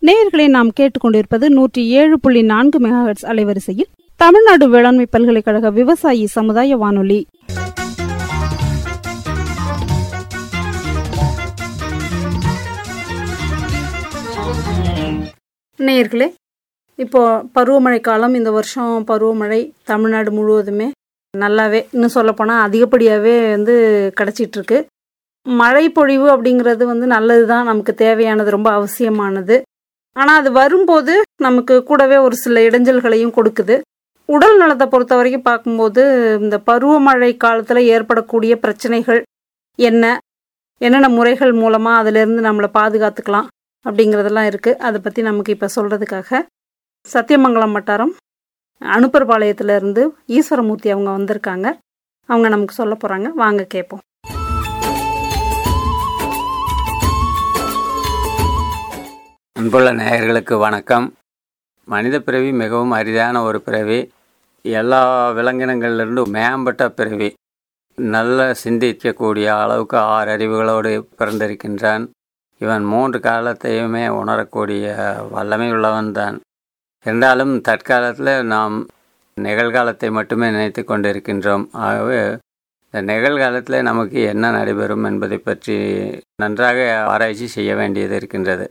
நேயர்களை நாம் கேட்டுக்கொண்டிருப்பது நூற்றி ஏழு புள்ளி நான்கு மெகாஹெட்ஸ் அலைவரிசையில் தமிழ்நாடு வேளாண்மை பல்கலைக்கழக விவசாயி சமுதாய வானொலி நேயர்களே இப்போ பருவமழை காலம் இந்த வருஷம் பருவமழை தமிழ்நாடு முழுவதுமே நல்லாவே இன்னும் சொல்லப்போனால் அதிகப்படியாகவே வந்து கிடச்சிட்டு இருக்கு மழை பொழிவு அப்படிங்கிறது வந்து நல்லது தான் நமக்கு தேவையானது ரொம்ப அவசியமானது ஆனால் அது வரும்போது நமக்கு கூடவே ஒரு சில இடைஞ்சல்களையும் கொடுக்குது உடல் நலத்தை பொறுத்த வரைக்கும் பார்க்கும்போது இந்த பருவமழை காலத்தில் ஏற்படக்கூடிய பிரச்சனைகள் என்ன என்னென்ன முறைகள் மூலமாக அதிலிருந்து நம்மளை பாதுகாத்துக்கலாம் அப்படிங்கிறதெல்லாம் இருக்குது அதை பற்றி நமக்கு இப்போ சொல்கிறதுக்காக சத்தியமங்கலம் வட்டாரம் அனுப்பர்பாளையத்துல இருந்து ஈஸ்வரமூர்த்தி அவங்க வந்திருக்காங்க அவங்க நமக்கு சொல்ல போகிறாங்க வாங்க கேட்போம் அன்புள்ள நேயர்களுக்கு வணக்கம் மனித பிறவி மிகவும் அரிதான ஒரு பிறவி எல்லா விலங்கினங்களிலிருந்து மேம்பட்ட பிறவி நல்ல சிந்திக்கக்கூடிய அளவுக்கு ஆறு அறிவுகளோடு பிறந்திருக்கின்றான் இவன் மூன்று காலத்தையுமே உணரக்கூடிய வல்லமை உள்ளவன்தான் இருந்தாலும் தற்காலத்தில் நாம் நிகழ்காலத்தை மட்டுமே நினைத்து கொண்டிருக்கின்றோம் ஆகவே இந்த நிகழ்காலத்தில் நமக்கு என்ன நடைபெறும் என்பதை பற்றி நன்றாக ஆராய்ச்சி செய்ய வேண்டியது இருக்கின்றது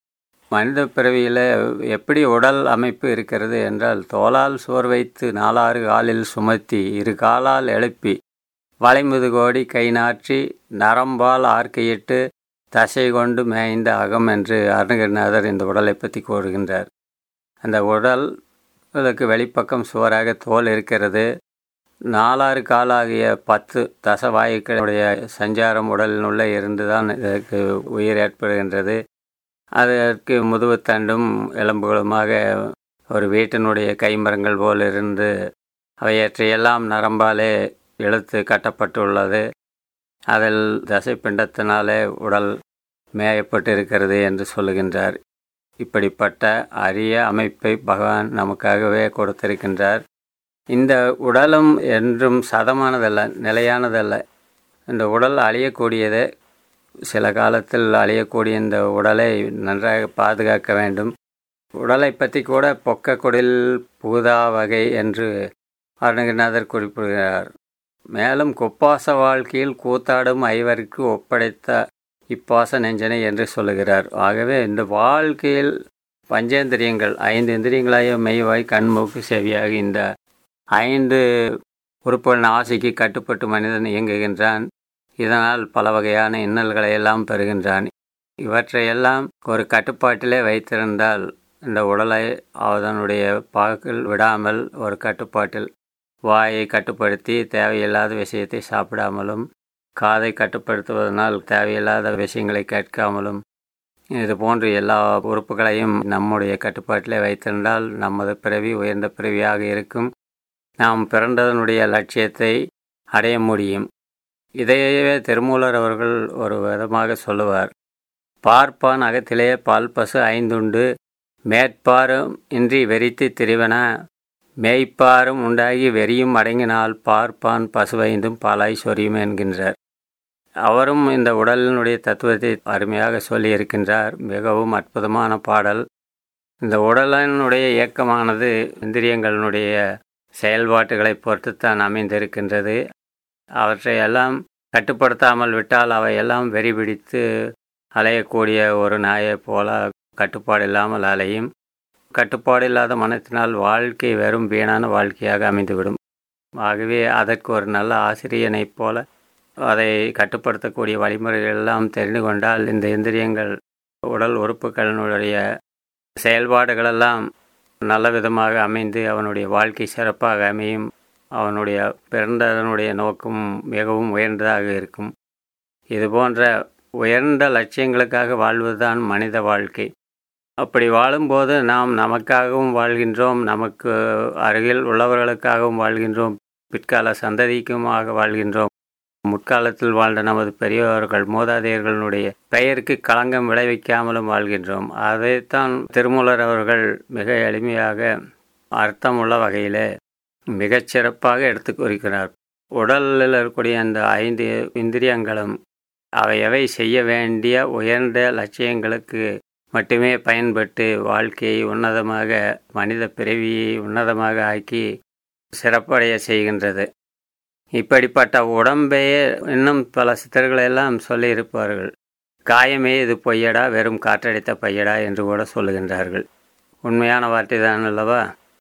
மனித பிறவியில் எப்படி உடல் அமைப்பு இருக்கிறது என்றால் தோலால் சோர் வைத்து நாலாறு காலில் சுமத்தி இரு காலால் எழுப்பி வளைமுதுகோடி கை நாற்றி நரம்பால் ஆர்க்கையிட்டு தசை கொண்டு மேய்ந்த அகம் என்று அருணகிரிநாதர் இந்த உடலை பற்றி கூறுகின்றார் அந்த உடல் அதற்கு வெளிப்பக்கம் சுவராக தோல் இருக்கிறது நாலாறு காலாகிய பத்து தசவாயுக்களுடைய சஞ்சாரம் உடலினுள்ளே இருந்து தான் இதற்கு உயிர் ஏற்படுகின்றது அதற்கு முதுகுத்தண்டும் எலும்புகளுமாக ஒரு வீட்டினுடைய கைமரங்கள் போல் இருந்து அவையற்றையெல்லாம் நரம்பாலே இழுத்து கட்டப்பட்டுள்ளது அதில் தசை பிண்டத்தினாலே உடல் மேயப்பட்டு இருக்கிறது என்று சொல்லுகின்றார் இப்படிப்பட்ட அரிய அமைப்பை பகவான் நமக்காகவே கொடுத்திருக்கின்றார் இந்த உடலும் என்றும் சதமானதல்ல நிலையானதல்ல இந்த உடல் அழியக்கூடியது சில காலத்தில் அழியக்கூடிய இந்த உடலை நன்றாக பாதுகாக்க வேண்டும் உடலை பற்றி கூட பொக்க குடில் பூதா வகை என்று அருணகிரிநாதர் குறிப்பிடுகிறார் மேலும் குப்பாச வாழ்க்கையில் கூத்தாடும் ஐவருக்கு ஒப்படைத்த இப்பாச நெஞ்சனை என்று சொல்லுகிறார் ஆகவே இந்த வாழ்க்கையில் பஞ்சேந்திரியங்கள் ஐந்து இந்திரியங்களாய மெய்வாய் கண்மூக்கு செவியாக இந்த ஐந்து உறுப்புகளின் ஆசைக்கு கட்டுப்பட்டு மனிதன் இயங்குகின்றான் இதனால் பல வகையான இன்னல்களை எல்லாம் பெறுகின்றான் இவற்றையெல்லாம் ஒரு கட்டுப்பாட்டிலே வைத்திருந்தால் இந்த உடலை அதனுடைய பாக்கில் விடாமல் ஒரு கட்டுப்பாட்டில் வாயை கட்டுப்படுத்தி தேவையில்லாத விஷயத்தை சாப்பிடாமலும் காதை கட்டுப்படுத்துவதனால் தேவையில்லாத விஷயங்களை கேட்காமலும் இது போன்ற எல்லா உறுப்புகளையும் நம்முடைய கட்டுப்பாட்டிலே வைத்திருந்தால் நமது பிறவி உயர்ந்த பிறவியாக இருக்கும் நாம் பிறந்ததனுடைய லட்சியத்தை அடைய முடியும் இதையே திருமூலர் அவர்கள் ஒரு விதமாக சொல்லுவார் பார்ப்பான் அகத்திலே பால் பசு ஐந்துண்டு மேற்பாரும் இன்றி வெறித்து திரிவன மேய்ப்பாரும் உண்டாகி வெறியும் அடங்கினால் பார்ப்பான் பசுவைந்தும் பாலாய் சொரியும் என்கின்றார் அவரும் இந்த உடலினுடைய தத்துவத்தை அருமையாக சொல்லியிருக்கின்றார் மிகவும் அற்புதமான பாடல் இந்த உடலினுடைய இயக்கமானது இந்திரியங்களினுடைய செயல்பாட்டுகளை பொறுத்துத்தான் அமைந்திருக்கின்றது அவற்றையெல்லாம் கட்டுப்படுத்தாமல் விட்டால் அவையெல்லாம் வெறி பிடித்து அலையக்கூடிய ஒரு நாயைப் போல கட்டுப்பாடு இல்லாமல் அலையும் கட்டுப்பாடு இல்லாத மனத்தினால் வாழ்க்கை வெறும் வீணான வாழ்க்கையாக அமைந்துவிடும் ஆகவே அதற்கு ஒரு நல்ல ஆசிரியனைப் போல அதை கட்டுப்படுத்தக்கூடிய வழிமுறைகள் எல்லாம் தெரிந்து கொண்டால் இந்த இந்திரியங்கள் உடல் உறுப்புகளினுடைய செயல்பாடுகளெல்லாம் நல்ல விதமாக அமைந்து அவனுடைய வாழ்க்கை சிறப்பாக அமையும் அவனுடைய பிறந்ததனுடைய நோக்கம் மிகவும் உயர்ந்ததாக இருக்கும் இது போன்ற உயர்ந்த லட்சியங்களுக்காக வாழ்வதுதான் மனித வாழ்க்கை அப்படி வாழும்போது நாம் நமக்காகவும் வாழ்கின்றோம் நமக்கு அருகில் உள்ளவர்களுக்காகவும் வாழ்கின்றோம் பிற்கால சந்ததிக்குமாக வாழ்கின்றோம் முற்காலத்தில் வாழ்ந்த நமது பெரியவர்கள் மூதாதையர்களுடைய பெயருக்கு களங்கம் விளைவிக்காமலும் வாழ்கின்றோம் அதைத்தான் திருமூலர் அவர்கள் மிக எளிமையாக அர்த்தமுள்ள வகையிலே மிகச்சிறப்பாக எடுத்து கூறுகிறார் உடலில் இருக்கக்கூடிய அந்த ஐந்து இந்திரியங்களும் அவை எவை செய்ய வேண்டிய உயர்ந்த லட்சியங்களுக்கு மட்டுமே பயன்பட்டு வாழ்க்கையை உன்னதமாக மனித பிறவியை உன்னதமாக ஆக்கி சிறப்படைய செய்கின்றது இப்படிப்பட்ட உடம்பையே இன்னும் பல சித்தர்களெல்லாம் சொல்லியிருப்பார்கள் காயமே இது பொய்யடா வெறும் காற்றடித்த பையடா என்று கூட சொல்லுகின்றார்கள் உண்மையான வார்த்தை தான் அல்லவா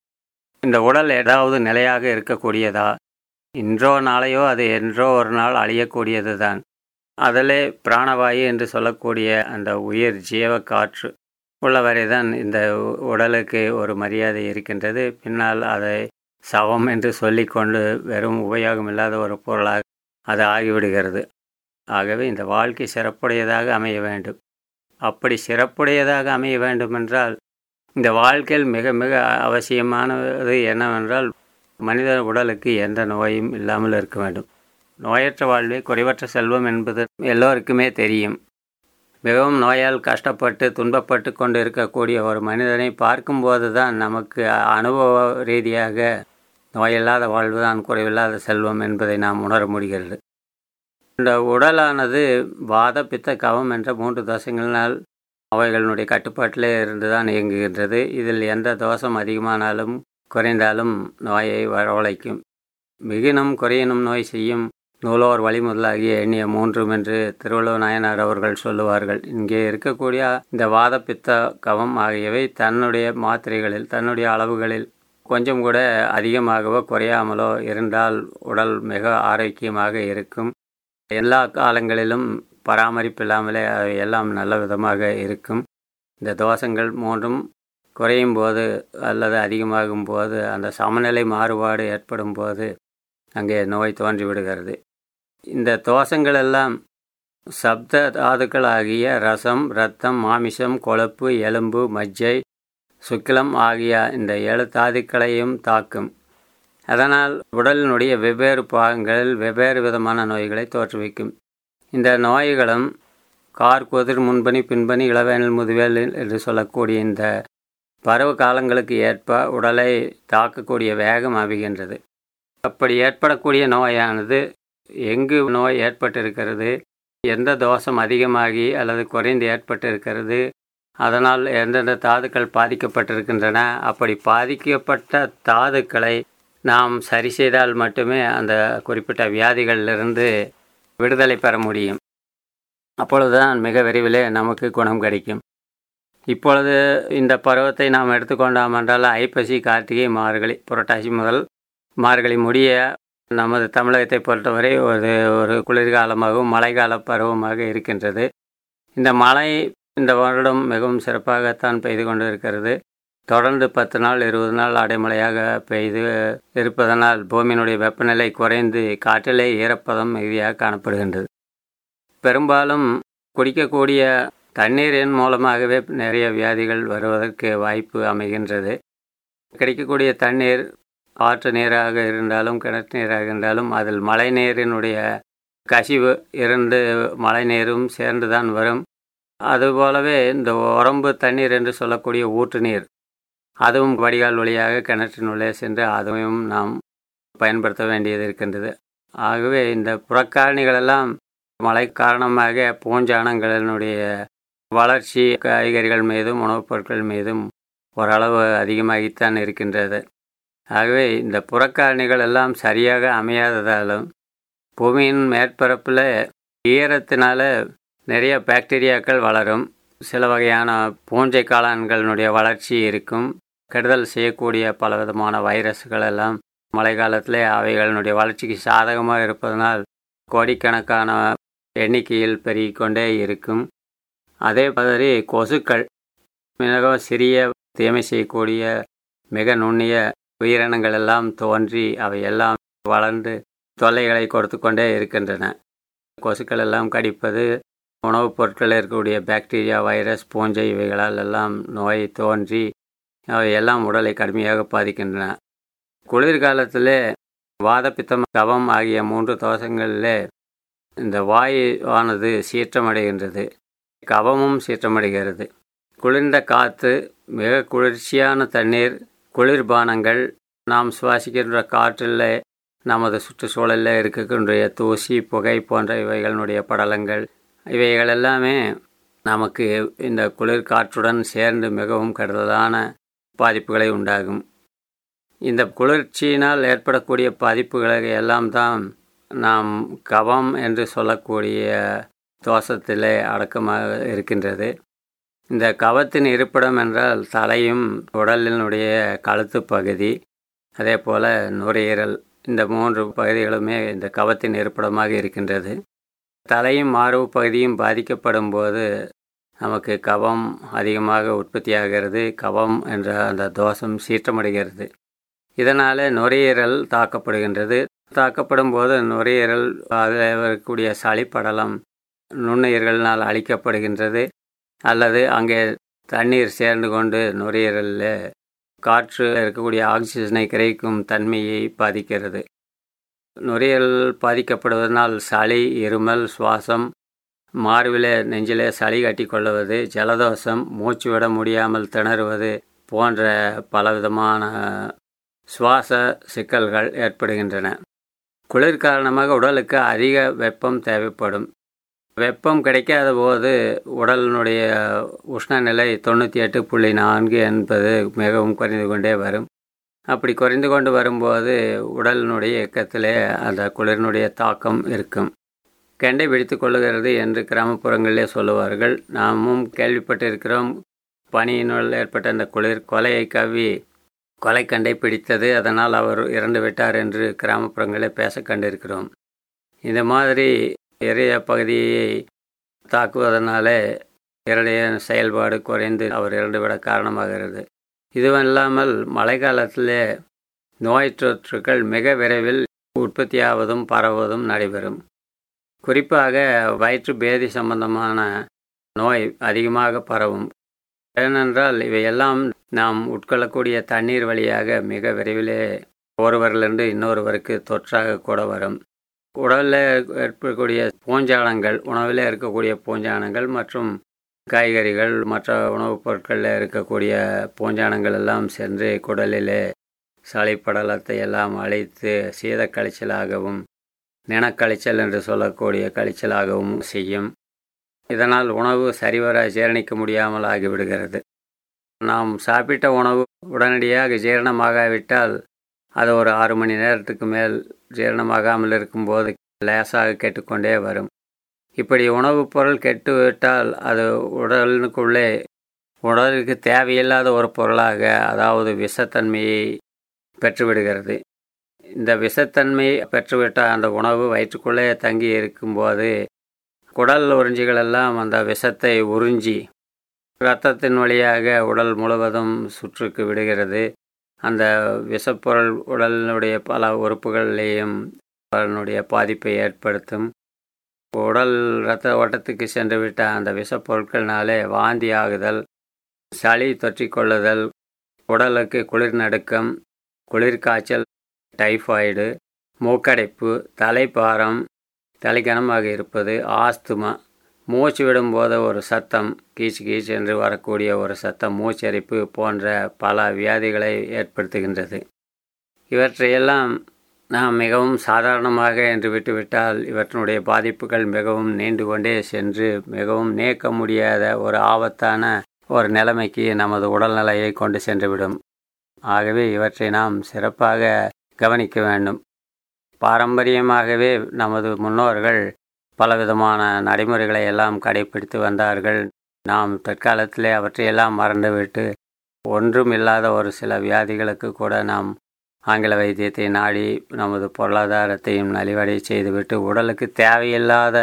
இந்த உடல் ஏதாவது நிலையாக இருக்கக்கூடியதா இன்றோ நாளையோ அது என்றோ ஒரு நாள் அழியக்கூடியது தான் அதிலே பிராணவாயு என்று சொல்லக்கூடிய அந்த உயிர் ஜீவ காற்று உள்ளவரை தான் இந்த உடலுக்கு ஒரு மரியாதை இருக்கின்றது பின்னால் அதை சவம் என்று சொல்லிக்கொண்டு வெறும் உபயோகம் இல்லாத ஒரு பொருளாக அது ஆகிவிடுகிறது ஆகவே இந்த வாழ்க்கை சிறப்புடையதாக அமைய வேண்டும் அப்படி சிறப்புடையதாக அமைய வேண்டுமென்றால் இந்த வாழ்க்கையில் மிக மிக அவசியமானது என்னவென்றால் மனித உடலுக்கு எந்த நோயும் இல்லாமல் இருக்க வேண்டும் நோயற்ற வாழ்வே குறைவற்ற செல்வம் என்பது எல்லோருக்குமே தெரியும் மிகவும் நோயால் கஷ்டப்பட்டு துன்பப்பட்டு கொண்டு இருக்கக்கூடிய ஒரு மனிதனை பார்க்கும்போது தான் நமக்கு அனுபவ ரீதியாக நோயில்லாத வாழ்வு தான் குறைவில்லாத செல்வம் என்பதை நாம் உணர முடிகிறது இந்த உடலானது வாத பித்த கவம் என்ற மூன்று தோஷங்களினால் அவைகளினுடைய கட்டுப்பாட்டிலே இருந்து தான் இயங்குகின்றது இதில் எந்த தோஷம் அதிகமானாலும் குறைந்தாலும் நோயை வரவழைக்கும் மிகினும் குறையினும் நோய் செய்யும் நூலோர் வழிமுதலாகிய எண்ணிய மூன்றும் என்று திருவள்ளுவர் நாயனார் அவர்கள் சொல்லுவார்கள் இங்கே இருக்கக்கூடிய இந்த வாத பித்த கவம் ஆகியவை தன்னுடைய மாத்திரைகளில் தன்னுடைய அளவுகளில் கொஞ்சம் கூட அதிகமாகவோ குறையாமலோ இருந்தால் உடல் மிக ஆரோக்கியமாக இருக்கும் எல்லா காலங்களிலும் பராமரிப்பில்லாமலே அவை எல்லாம் நல்ல விதமாக இருக்கும் இந்த தோஷங்கள் மூன்றும் குறையும் போது அல்லது அதிகமாகும் போது அந்த சமநிலை மாறுபாடு ஏற்படும் போது அங்கே நோய் தோன்றிவிடுகிறது இந்த தோஷங்கள் எல்லாம் சப்த தாதுக்கள் ஆகிய ரசம் இரத்தம் மாமிசம் கொழுப்பு எலும்பு மஜ்ஜை சுக்கிலம் ஆகிய இந்த ஏழு தாதுக்களையும் தாக்கும் அதனால் உடலினுடைய வெவ்வேறு பாகங்களில் வெவ்வேறு விதமான நோய்களை தோற்றுவிக்கும் இந்த நோய்களும் கார் கொதிர் முன்பனி பின்பனி இளவேனல் முதுவேல் என்று சொல்லக்கூடிய இந்த பருவ காலங்களுக்கு ஏற்ப உடலை தாக்கக்கூடிய வேகம் அமைகின்றது அப்படி ஏற்படக்கூடிய நோயானது எங்கு நோய் ஏற்பட்டிருக்கிறது எந்த தோஷம் அதிகமாகி அல்லது குறைந்து ஏற்பட்டிருக்கிறது அதனால் எந்தெந்த தாதுக்கள் பாதிக்கப்பட்டிருக்கின்றன அப்படி பாதிக்கப்பட்ட தாதுக்களை நாம் சரி செய்தால் மட்டுமே அந்த குறிப்பிட்ட வியாதிகளிலிருந்து விடுதலை பெற முடியும் அப்பொழுதுதான் மிக விரைவிலே நமக்கு குணம் கிடைக்கும் இப்பொழுது இந்த பருவத்தை நாம் எடுத்துக்கொண்டோம் என்றால் ஐப்பசி கார்த்திகை மார்கழி புரட்டாசி முதல் மார்கழி முடிய நமது தமிழகத்தை பொறுத்தவரை ஒரு ஒரு குளிர்காலமாகவும் மழைக்கால பருவமாக இருக்கின்றது இந்த மழை இந்த வருடம் மிகவும் சிறப்பாகத்தான் பெய்து கொண்டு இருக்கிறது தொடர்ந்து பத்து நாள் இருபது நாள் அடைமழையாக பெய்து இருப்பதனால் பூமியினுடைய வெப்பநிலை குறைந்து காற்றிலே ஈரப்பதம் மிகுதியாக காணப்படுகின்றது பெரும்பாலும் குடிக்கக்கூடிய தண்ணீரின் மூலமாகவே நிறைய வியாதிகள் வருவதற்கு வாய்ப்பு அமைகின்றது கிடைக்கக்கூடிய தண்ணீர் ஆற்று நீராக இருந்தாலும் கிணற்று நீராக இருந்தாலும் அதில் மழை நீரினுடைய கசிவு இருந்து மழை நீரும் சேர்ந்து தான் வரும் அதுபோலவே இந்த உரம்பு தண்ணீர் என்று சொல்லக்கூடிய ஊற்று நீர் அதுவும் வடிகால் வழியாக கிணற்றினுள்ளே சென்று அதுவும் நாம் பயன்படுத்த வேண்டியது இருக்கின்றது ஆகவே இந்த புறக்காரணிகளெல்லாம் மழை காரணமாக பூஞ்சானங்களினுடைய வளர்ச்சி காய்கறிகள் மீதும் உணவுப் பொருட்கள் மீதும் ஓரளவு அதிகமாகித்தான் இருக்கின்றது ஆகவே இந்த புறக்காரணிகள் எல்லாம் சரியாக அமையாததாலும் பூமியின் மேற்பரப்பில் ஈரத்தினால நிறைய பாக்டீரியாக்கள் வளரும் சில வகையான பூஞ்சை காளான்களினுடைய வளர்ச்சி இருக்கும் கெடுதல் செய்யக்கூடிய பலவிதமான வைரஸ்கள் எல்லாம் மழை காலத்தில் அவைகளினுடைய வளர்ச்சிக்கு சாதகமாக இருப்பதனால் கோடிக்கணக்கான எண்ணிக்கையில் பெருகிக்கொண்டே இருக்கும் அதே மாதிரி கொசுக்கள் மிக சிறிய தீமை செய்யக்கூடிய மிக நுண்ணிய உயிரினங்கள் எல்லாம் தோன்றி அவை எல்லாம் வளர்ந்து தொல்லைகளை கொடுத்து கொண்டே இருக்கின்றன கொசுக்கள் எல்லாம் கடிப்பது உணவுப் பொருட்களில் இருக்கக்கூடிய பாக்டீரியா வைரஸ் பூஞ்சை இவைகளால் எல்லாம் நோய் தோன்றி அவை எல்லாம் உடலை கடுமையாக பாதிக்கின்றன குளிர்காலத்தில் வாதப்பித்தம் கவம் ஆகிய மூன்று தோஷங்களிலே இந்த வாயு ஆனது சீற்றமடைகின்றது கவமும் சீற்றமடைகிறது குளிர்ந்த காற்று மிக குளிர்ச்சியான தண்ணீர் குளிர்பானங்கள் நாம் சுவாசிக்கின்ற காற்றில் நமது சுற்றுச்சூழலில் இருக்கக்கூடிய தூசி புகை போன்ற இவைகளினுடைய படலங்கள் இவைகள் எல்லாமே நமக்கு இந்த குளிர் காற்றுடன் சேர்ந்து மிகவும் கெடுதலான பாதிப்புகளை உண்டாகும் இந்த குளிர்ச்சியினால் ஏற்படக்கூடிய பாதிப்புகளை எல்லாம் தான் நாம் கவம் என்று சொல்லக்கூடிய தோஷத்திலே அடக்கமாக இருக்கின்றது இந்த கவத்தின் இருப்பிடம் என்றால் தலையும் உடலினுடைய கழுத்து பகுதி அதே போல் நுரையீரல் இந்த மூன்று பகுதிகளுமே இந்த கவத்தின் இருப்பிடமாக இருக்கின்றது தலையும் மார்பு பகுதியும் பாதிக்கப்படும் போது நமக்கு கவம் அதிகமாக உற்பத்தியாகிறது கவம் என்ற அந்த தோஷம் சீற்றமடைகிறது இதனால் நுரையீரல் தாக்கப்படுகின்றது தாக்கப்படும் போது நுரையீரல் அதில் இருக்கக்கூடிய சளிப்படலம் நுண்ணுயிர்களால் அழிக்கப்படுகின்றது அல்லது அங்கே தண்ணீர் சேர்ந்து கொண்டு நுரையீரலில் காற்று இருக்கக்கூடிய ஆக்சிஜனை கிரகிக்கும் தன்மையை பாதிக்கிறது நுரையீரல் பாதிக்கப்படுவதனால் சளி இருமல் சுவாசம் மார்பிலே நெஞ்சிலே சளி கட்டி கொள்ளுவது ஜலதோஷம் மூச்சு விட முடியாமல் திணறுவது போன்ற பலவிதமான சுவாச சிக்கல்கள் ஏற்படுகின்றன குளிர் காரணமாக உடலுக்கு அதிக வெப்பம் தேவைப்படும் வெப்பம் கிடைக்காத போது உடலினுடைய உஷ்ணநிலை தொண்ணூற்றி எட்டு புள்ளி நான்கு என்பது மிகவும் குறைந்து கொண்டே வரும் அப்படி குறைந்து கொண்டு வரும்போது உடலினுடைய இயக்கத்திலே அந்த குளிரினுடைய தாக்கம் இருக்கும் கெண்டை பிடித்து கொள்ளுகிறது என்று கிராமப்புறங்களிலே சொல்லுவார்கள் நாமும் கேள்விப்பட்டிருக்கிறோம் பனியினுள் ஏற்பட்ட அந்த குளிர் கொலையை கவ்வி கொலைக்கண்டை பிடித்தது அதனால் அவர் இறந்து விட்டார் என்று கிராமப்புறங்களில் பேச கண்டிருக்கிறோம் இந்த மாதிரி இறைய பகுதியை தாக்குவதனாலே இறைய செயல்பாடு குறைந்து அவர் இறந்துவிட காரணமாகிறது இதுவல்லாமல் மழை காலத்திலே நோய் தொற்றுகள் மிக விரைவில் உற்பத்தியாவதும் பரவுவதும் நடைபெறும் குறிப்பாக வயிற்று பேதி சம்பந்தமான நோய் அதிகமாக பரவும் ஏனென்றால் இவையெல்லாம் நாம் உட்கொள்ளக்கூடிய தண்ணீர் வழியாக மிக விரைவிலே ஒருவரிலிருந்து இன்னொருவருக்கு தொற்றாக கூட வரும் உடலில் ஏற்படக்கூடிய பூஞ்சானங்கள் உணவில் இருக்கக்கூடிய பூஞ்சானங்கள் மற்றும் காய்கறிகள் மற்ற உணவுப் பொருட்களில் இருக்கக்கூடிய பூஞ்சானங்கள் எல்லாம் சென்று குடலிலே சளிப்படலத்தை எல்லாம் அழித்து சீத கழிச்சலாகவும் நினக்கழிச்சல் என்று சொல்லக்கூடிய கழிச்சலாகவும் செய்யும் இதனால் உணவு சரிவர ஜீரணிக்க முடியாமல் ஆகிவிடுகிறது நாம் சாப்பிட்ட உணவு உடனடியாக ஜீரணமாகாவிட்டால் அது ஒரு ஆறு மணி நேரத்துக்கு மேல் ஜீரணமாகாமல் இருக்கும்போது லேசாக கெட்டுக்கொண்டே வரும் இப்படி உணவுப் பொருள் கெட்டுவிட்டால் அது உடலுக்குள்ளே உடலுக்கு தேவையில்லாத ஒரு பொருளாக அதாவது விஷத்தன்மையை பெற்றுவிடுகிறது இந்த விஷத்தன்மை பெற்றுவிட்ட அந்த உணவு வயிற்றுக்குள்ளே தங்கி இருக்கும்போது குடல் உறிஞ்சிகள் எல்லாம் அந்த விஷத்தை உறிஞ்சி இரத்தத்தின் வழியாக உடல் முழுவதும் சுற்றுக்கு விடுகிறது அந்த விஷப்பொருள் உடலினுடைய பல உறுப்புகளிலேயும் அதனுடைய பாதிப்பை ஏற்படுத்தும் உடல் இரத்த ஓட்டத்துக்கு சென்று விட்ட அந்த விஷப்பொருட்கள்னாலே வாந்தி ஆகுதல் சளி தொற்றிக்கொள்ளுதல் உடலுக்கு குளிர் நடுக்கம் குளிர்காய்ச்சல் டைஃபாய்டு மூக்கடைப்பு தலைப்பாரம் தலைக்கனமாக இருப்பது ஆஸ்துமா மூச்சு விடும்போது ஒரு சத்தம் கீச்சு கீச்சு என்று வரக்கூடிய ஒரு சத்தம் மூச்சரிப்பு போன்ற பல வியாதிகளை ஏற்படுத்துகின்றது இவற்றையெல்லாம் நாம் மிகவும் சாதாரணமாக என்று விட்டுவிட்டால் இவற்றினுடைய பாதிப்புகள் மிகவும் நீண்டு கொண்டே சென்று மிகவும் நீக்க முடியாத ஒரு ஆபத்தான ஒரு நிலைமைக்கு நமது உடல்நிலையை கொண்டு சென்றுவிடும் ஆகவே இவற்றை நாம் சிறப்பாக கவனிக்க வேண்டும் பாரம்பரியமாகவே நமது முன்னோர்கள் பலவிதமான நடைமுறைகளை எல்லாம் கடைபிடித்து வந்தார்கள் நாம் தற்காலத்திலே அவற்றையெல்லாம் மறந்துவிட்டு ஒன்றும் இல்லாத ஒரு சில வியாதிகளுக்கு கூட நாம் ஆங்கில வைத்தியத்தை நாடி நமது பொருளாதாரத்தையும் நலிவடை செய்துவிட்டு உடலுக்கு தேவையில்லாத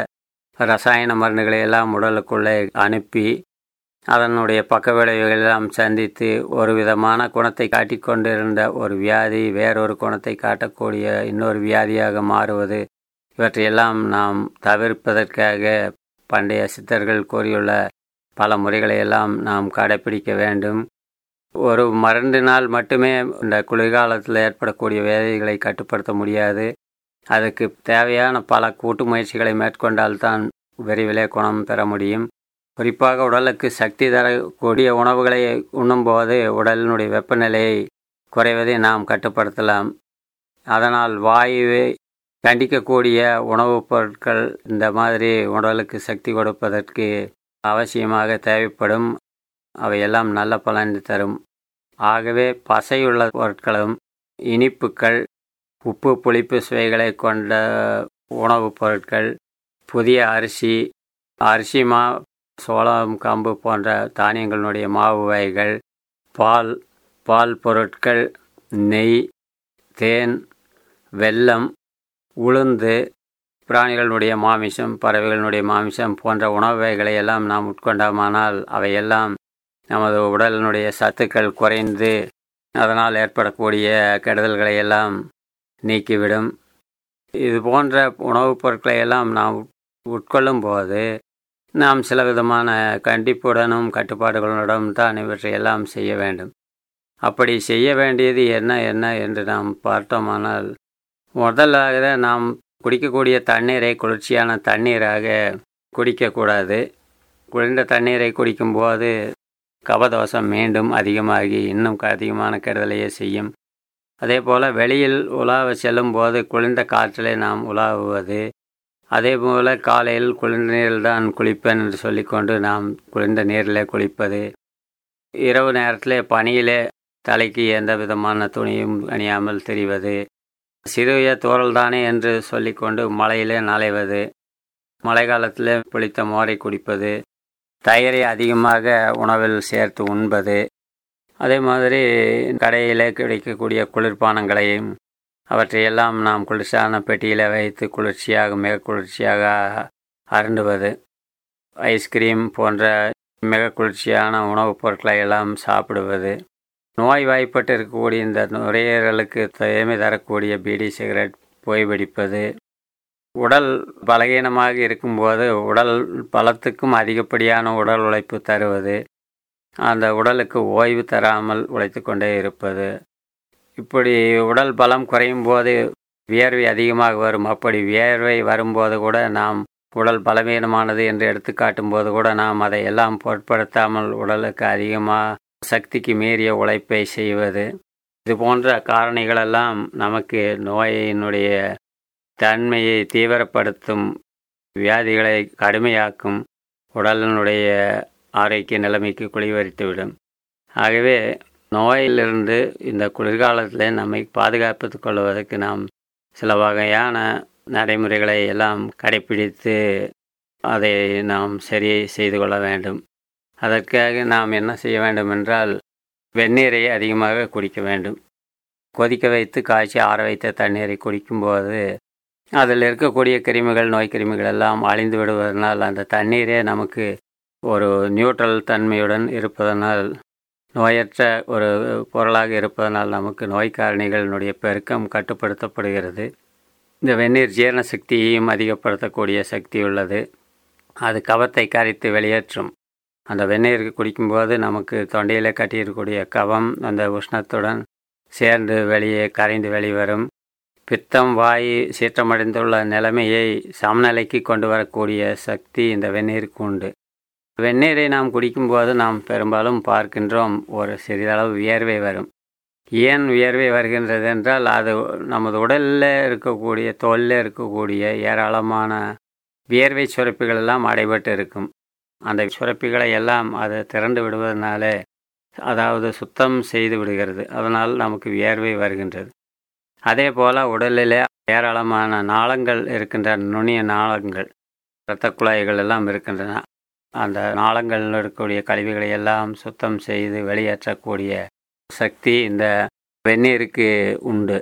ரசாயன மருந்துகளை எல்லாம் உடலுக்குள்ளே அனுப்பி அதனுடைய பக்க விளைவுகள் எல்லாம் சந்தித்து ஒரு விதமான குணத்தை காட்டிக்கொண்டிருந்த ஒரு வியாதி வேறொரு குணத்தை காட்டக்கூடிய இன்னொரு வியாதியாக மாறுவது இவற்றையெல்லாம் நாம் தவிர்ப்பதற்காக பண்டைய சித்தர்கள் கூறியுள்ள பல முறைகளை எல்லாம் நாம் கடைபிடிக்க வேண்டும் ஒரு மருந்தினால் மட்டுமே இந்த குளிர்காலத்தில் ஏற்படக்கூடிய வேதைகளை கட்டுப்படுத்த முடியாது அதுக்கு தேவையான பல கூட்டு முயற்சிகளை மேற்கொண்டால்தான் விரைவிலே குணம் பெற முடியும் குறிப்பாக உடலுக்கு சக்தி தரக்கூடிய உணவுகளை உண்ணும்போது உடலினுடைய வெப்பநிலையை குறைவதை நாம் கட்டுப்படுத்தலாம் அதனால் வாயுவை கண்டிக்கக்கூடிய உணவுப் பொருட்கள் இந்த மாதிரி உடலுக்கு சக்தி கொடுப்பதற்கு அவசியமாக தேவைப்படும் அவையெல்லாம் நல்ல பலன் தரும் ஆகவே பசையுள்ள பொருட்களும் இனிப்புகள் உப்பு புளிப்பு சுவைகளை கொண்ட உணவுப் பொருட்கள் புதிய அரிசி அரிசி மா சோளம் கம்பு போன்ற தானியங்களுடைய மாவு வகைகள் பால் பால் பொருட்கள் நெய் தேன் வெல்லம் உளுந்து பிராணிகளுடைய மாமிசம் பறவைகளுடைய மாமிசம் போன்ற உணவு வகைகளை எல்லாம் நாம் உட்கொண்டோமானால் அவையெல்லாம் நமது உடலினுடைய சத்துக்கள் குறைந்து அதனால் ஏற்படக்கூடிய கெடுதல்களை எல்லாம் நீக்கிவிடும் இது போன்ற உணவுப் பொருட்களை எல்லாம் நாம் உட்கொள்ளும் போது நாம் சில விதமான கண்டிப்புடனும் கட்டுப்பாடுகளுடன் தான் இவற்றை எல்லாம் செய்ய வேண்டும் அப்படி செய்ய வேண்டியது என்ன என்ன என்று நாம் பார்த்தோமானால் முதலாக நாம் குடிக்கக்கூடிய தண்ணீரை குளிர்ச்சியான தண்ணீராக குடிக்கக்கூடாது குளிர்ந்த தண்ணீரை குடிக்கும்போது கபதோஷம் மீண்டும் அதிகமாகி இன்னும் அதிகமான கெடுதலையே செய்யும் அதே போல் வெளியில் உலாவ செல்லும் போது குளிர்ந்த காற்றிலே நாம் உலாவுவது அதே போல் காலையில் குளிர்ந்த நீரில் தான் குளிப்பேன் என்று சொல்லிக்கொண்டு நாம் குளிர்ந்த நீரில் குளிப்பது இரவு நேரத்தில் பனியிலே தலைக்கு எந்த விதமான துணியும் அணியாமல் தெரிவது சிறிய தோறல் தானே என்று சொல்லிக்கொண்டு மழையிலே நனைவது மழை காலத்தில் புளித்த மோரை குடிப்பது தயிரை அதிகமாக உணவில் சேர்த்து உண்பது அதே மாதிரி கடையில் கிடைக்கக்கூடிய குளிர்பானங்களையும் அவற்றையெல்லாம் நாம் குளிர்ச்சியான பெட்டியில் வைத்து குளிர்ச்சியாக மிக குளிர்ச்சியாக அருண்டுவது ஐஸ்கிரீம் போன்ற மிக குளிர்ச்சியான உணவுப் பொருட்களை எல்லாம் சாப்பிடுவது நோய் வாய்ப்பட்டு இருக்கக்கூடிய இந்த நுரையீரலுக்கு தீமை தரக்கூடிய பீடி சிகரெட் புகைப்பிடிப்பது உடல் பலகீனமாக இருக்கும்போது உடல் பலத்துக்கும் அதிகப்படியான உடல் உழைப்பு தருவது அந்த உடலுக்கு ஓய்வு தராமல் உழைத்து கொண்டே இருப்பது இப்படி உடல் பலம் குறையும் போது வியர்வை அதிகமாக வரும் அப்படி வியர்வை வரும்போது கூட நாம் உடல் பலவீனமானது என்று எடுத்து காட்டும்போது கூட நாம் அதை எல்லாம் பொருட்படுத்தாமல் உடலுக்கு அதிகமாக சக்திக்கு மீறிய உழைப்பை செய்வது இது போன்ற காரணிகளெல்லாம் நமக்கு நோயினுடைய தன்மையை தீவிரப்படுத்தும் வியாதிகளை கடுமையாக்கும் உடலினுடைய ஆரோக்கிய நிலைமைக்கு குளிவரித்துவிடும் ஆகவே நோயிலிருந்து இந்த குளிர்காலத்தில் நம்மை பாதுகாப்பு கொள்வதற்கு நாம் சில வகையான நடைமுறைகளை எல்லாம் கடைப்பிடித்து அதை நாம் சரி செய்து கொள்ள வேண்டும் அதற்காக நாம் என்ன செய்ய வேண்டும் என்றால் வெந்நீரை அதிகமாக குடிக்க வேண்டும் கொதிக்க வைத்து காய்ச்சி ஆற வைத்த தண்ணீரை குடிக்கும்போது அதில் இருக்கக்கூடிய கிருமிகள் நோய் கிருமிகள் எல்லாம் அழிந்து விடுவதனால் அந்த தண்ணீரே நமக்கு ஒரு நியூட்ரல் தன்மையுடன் இருப்பதனால் நோயற்ற ஒரு பொருளாக இருப்பதனால் நமக்கு நோய் காரணிகளினுடைய பெருக்கம் கட்டுப்படுத்தப்படுகிறது இந்த வெந்நீர் ஜீரண சக்தியையும் அதிகப்படுத்தக்கூடிய சக்தி உள்ளது அது கவத்தை கரைத்து வெளியேற்றும் அந்த வெந்நீர் குடிக்கும்போது நமக்கு தொண்டையில் கட்டியிருக்கக்கூடிய கவம் அந்த உஷ்ணத்துடன் சேர்ந்து வெளியே கரைந்து வெளிவரும் பித்தம் வாய் சீற்றமடைந்துள்ள நிலைமையை சமநிலைக்கு கொண்டு வரக்கூடிய சக்தி இந்த வெந்நீருக்கு உண்டு வெந்நீரை நாம் குடிக்கும்போது நாம் பெரும்பாலும் பார்க்கின்றோம் ஒரு சிறிதளவு வியர்வை வரும் ஏன் வியர்வை வருகின்றது என்றால் அது நமது உடலில் இருக்கக்கூடிய தோலில் இருக்கக்கூடிய ஏராளமான வியர்வை சுரப்பிகள் எல்லாம் அடைபட்டு இருக்கும் அந்த சுரப்பிகளை எல்லாம் அது திரண்டு விடுவதனால அதாவது சுத்தம் செய்து விடுகிறது அதனால் நமக்கு வியர்வை வருகின்றது அதே போல் உடலில் ஏராளமான நாளங்கள் இருக்கின்றன நுண்ணிய நாளங்கள் இரத்த குழாய்கள் எல்லாம் இருக்கின்றன அந்த நாளங்களில் இருக்கக்கூடிய கழிவுகளை எல்லாம் சுத்தம் செய்து வெளியேற்றக்கூடிய சக்தி இந்த வெந்நீருக்கு உண்டு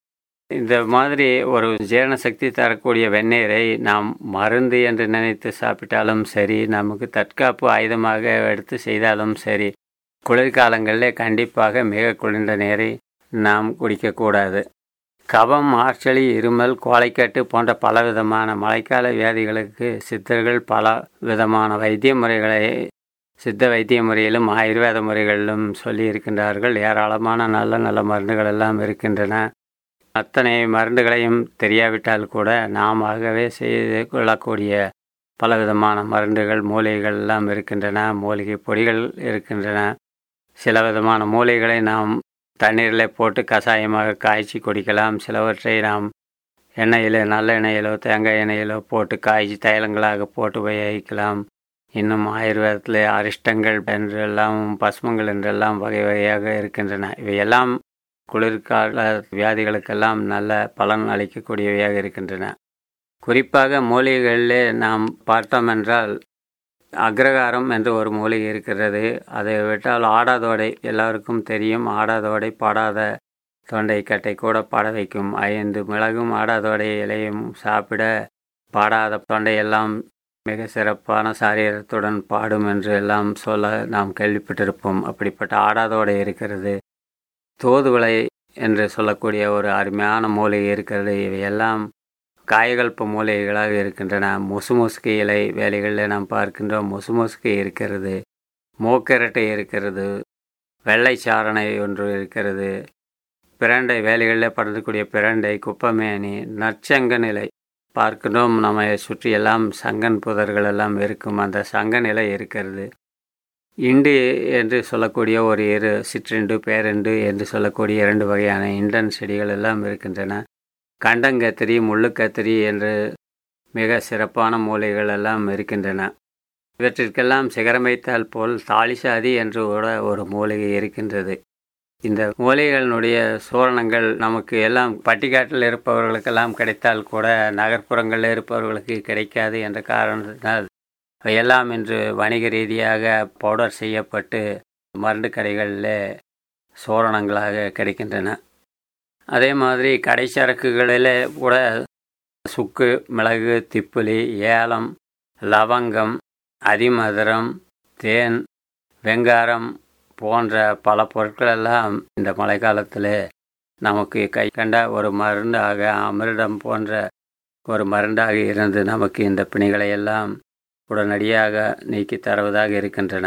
இந்த மாதிரி ஒரு ஜீரண சக்தி தரக்கூடிய வெந்நீரை நாம் மருந்து என்று நினைத்து சாப்பிட்டாலும் சரி நமக்கு தற்காப்பு ஆயுதமாக எடுத்து செய்தாலும் சரி குளிர்காலங்களில் கண்டிப்பாக மிக குளிர்ந்த நீரை நாம் குடிக்கக்கூடாது கபம் ஆர்ச்சலி இருமல் கோழைக்கட்டு போன்ற பல விதமான மழைக்கால வியாதிகளுக்கு சித்தர்கள் பல விதமான வைத்திய முறைகளை சித்த வைத்திய முறையிலும் ஆயுர்வேத முறைகளிலும் சொல்லி இருக்கின்றார்கள் ஏராளமான நல்ல நல்ல மருந்துகள் எல்லாம் இருக்கின்றன அத்தனை மருந்துகளையும் தெரியாவிட்டால் கூட நாமவே செய்து கொள்ளக்கூடிய பலவிதமான மருந்துகள் மூலிகைகள் எல்லாம் இருக்கின்றன மூலிகை பொடிகள் இருக்கின்றன சில விதமான மூலிகைகளை நாம் தண்ணீரில் போட்டு கஷாயமாக காய்ச்சி குடிக்கலாம் சிலவற்றை நாம் எண்ணெயில் நல்ல எண்ணெயிலோ தேங்காய் எண்ணெயிலோ போட்டு காய்ச்சி தைலங்களாக போட்டு உபயோகிக்கலாம் இன்னும் ஆயுர்வேதத்தில் அரிஷ்டங்கள் என்றெல்லாம் பஸ்மங்கள் என்றெல்லாம் வகை வகையாக இருக்கின்றன இவையெல்லாம் குளிர்கால வியாதிகளுக்கெல்லாம் நல்ல பலன் அளிக்கக்கூடியவையாக இருக்கின்றன குறிப்பாக மூலிகைகளிலே நாம் பார்த்தோம் என்றால் அக்ரகாரம் என்று ஒரு மூலிகை இருக்கிறது அதை விட்டால் ஆடாதோடை எல்லாருக்கும் தெரியும் ஆடாதோடை பாடாத தொண்டை கட்டை கூட பாட வைக்கும் ஐந்து மிளகும் ஆடாதோடை இலையும் சாப்பிட பாடாத தொண்டையெல்லாம் மிக சிறப்பான சாரீரத்துடன் பாடும் என்று எல்லாம் சொல்ல நாம் கேள்விப்பட்டிருப்போம் அப்படிப்பட்ட ஆடாதோடை இருக்கிறது தோதுவளை என்று சொல்லக்கூடிய ஒரு அருமையான மூலிகை இருக்கிறது இவையெல்லாம் காயகல்ப மூலிகைகளாக இருக்கின்றன முசுமுசுக்கு இலை வேலைகளில் நாம் பார்க்கின்றோம் முசுமுசுக்கு இருக்கிறது மூக்கரட்டை இருக்கிறது வெள்ளை சாரணை ஒன்று இருக்கிறது பிரண்டை வேலைகளில் பறந்துக்கூடிய பிரண்டை குப்பமேனி நற்சங்க நிலை பார்க்கின்றோம் நம்ம சுற்றியெல்லாம் சங்கன் புதர்கள் எல்லாம் இருக்கும் அந்த சங்க நிலை இருக்கிறது இண்டு என்று சொல்லக்கூடிய ஒரு இரு சிற்றிண்டு பேரண்டு என்று சொல்லக்கூடிய இரண்டு வகையான இண்டன் செடிகள் எல்லாம் இருக்கின்றன கண்டங்கத்திரி முள்ளுக்கத்திரி என்று மிக சிறப்பான மூலைகள் எல்லாம் இருக்கின்றன இவற்றிற்கெல்லாம் சிகரம் வைத்தால் போல் தாலிசாதி என்று கூட ஒரு மூலிகை இருக்கின்றது இந்த மூலிகைகளினுடைய சூரணங்கள் நமக்கு எல்லாம் பட்டிக்காட்டில் இருப்பவர்களுக்கெல்லாம் கிடைத்தால் கூட நகர்ப்புறங்களில் இருப்பவர்களுக்கு கிடைக்காது என்ற காரணத்தினால் எல்லாம் இன்று வணிக ரீதியாக பவுடர் செய்யப்பட்டு மருந்து கடைகளில் சோரணங்களாக கிடைக்கின்றன அதே மாதிரி கடை சரக்குகளில் கூட சுக்கு மிளகு திப்புளி ஏலம் லவங்கம் அதிமதுரம் தேன் வெங்காரம் போன்ற பல பொருட்களெல்லாம் இந்த மழைக்காலத்தில் நமக்கு கை கண்ட ஒரு மருந்தாக அமிர்தம் போன்ற ஒரு மருந்தாக இருந்து நமக்கு இந்த பிணிகளை எல்லாம் உடனடியாக நீக்கி தருவதாக இருக்கின்றன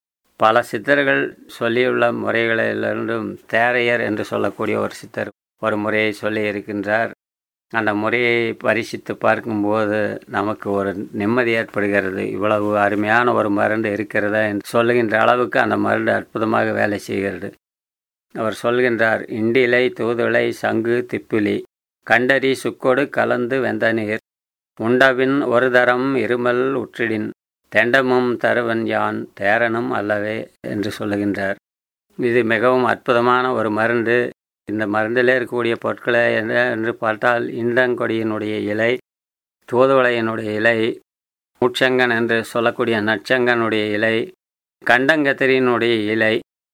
பல சித்தர்கள் சொல்லியுள்ள முறைகளிலிருந்தும் தேரையர் என்று சொல்லக்கூடிய ஒரு சித்தர் ஒரு முறையை சொல்லி இருக்கின்றார் அந்த முறையை பரிசித்து பார்க்கும்போது நமக்கு ஒரு நிம்மதி ஏற்படுகிறது இவ்வளவு அருமையான ஒரு மருந்து இருக்கிறதா என்று சொல்லுகின்ற அளவுக்கு அந்த மருந்து அற்புதமாக வேலை செய்கிறது அவர் சொல்கின்றார் இண்டிலை தூதுளை சங்கு திப்பிலி கண்டரி சுக்கோடு கலந்து வெந்த நீர் உண்டபின் ஒரு தரம் இருமல் உற்றிடின் தெண்டமும் தருவன் யான் தேரனும் அல்லவே என்று சொல்லுகின்றார் இது மிகவும் அற்புதமான ஒரு மருந்து இந்த மருந்தில் இருக்கக்கூடிய பொருட்களை என்ன என்று பார்த்தால் இண்டங்கொடியினுடைய இலை தூதுவளையினுடைய இலை மூச்சங்கன் என்று சொல்லக்கூடிய நச்சங்கனுடைய இலை கண்டங்கத்திரியினுடைய இலை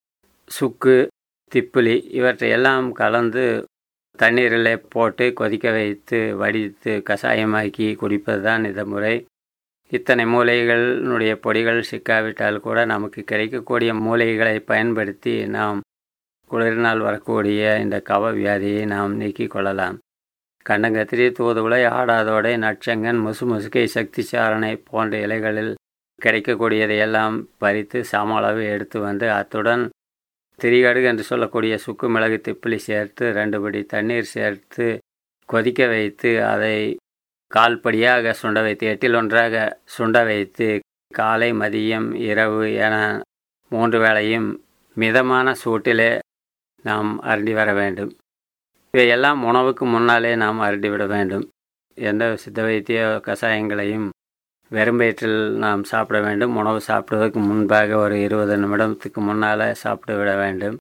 சுக்கு திப்புளி இவற்றை எல்லாம் கலந்து தண்ணீரில் போட்டு கொதிக்க வைத்து வடித்து கஷாயமாக்கி குடிப்பது தான் இந்த முறை இத்தனை மூலிகைகளினுடைய பொடிகள் சிக்காவிட்டால் கூட நமக்கு கிடைக்கக்கூடிய மூலிகைகளை பயன்படுத்தி நாம் குளிரினால் வரக்கூடிய இந்த கவ வியாதியை நாம் நீக்கிக் கொள்ளலாம் கண்டங்கத்திரி தூதுவளை ஆடாதோடை நட்சங்கன் முசு முசுக்கை சக்தி சாரணை போன்ற இலைகளில் கிடைக்கக்கூடியதையெல்லாம் பறித்து சம அளவு எடுத்து வந்து அத்துடன் திரிகடுகு என்று சொல்லக்கூடிய சுக்கு மிளகு திப்பிலி சேர்த்து ரெண்டு படி தண்ணீர் சேர்த்து கொதிக்க வைத்து அதை கால்படியாக சுண்ட வைத்து எட்டில் ஒன்றாக சுண்ட வைத்து காலை மதியம் இரவு என மூன்று வேளையும் மிதமான சூட்டிலே நாம் அருந்தி வர வேண்டும் இவையெல்லாம் உணவுக்கு முன்னாலே நாம் அருந்திவிட வேண்டும் எந்த சித்த வைத்திய கஷாயங்களையும் வெறும் வயிற்றில் நாம் சாப்பிட வேண்டும் உணவு சாப்பிடுவதற்கு முன்பாக ஒரு இருபது நிமிடத்துக்கு முன்னால் சாப்பிட்டு விட வேண்டும்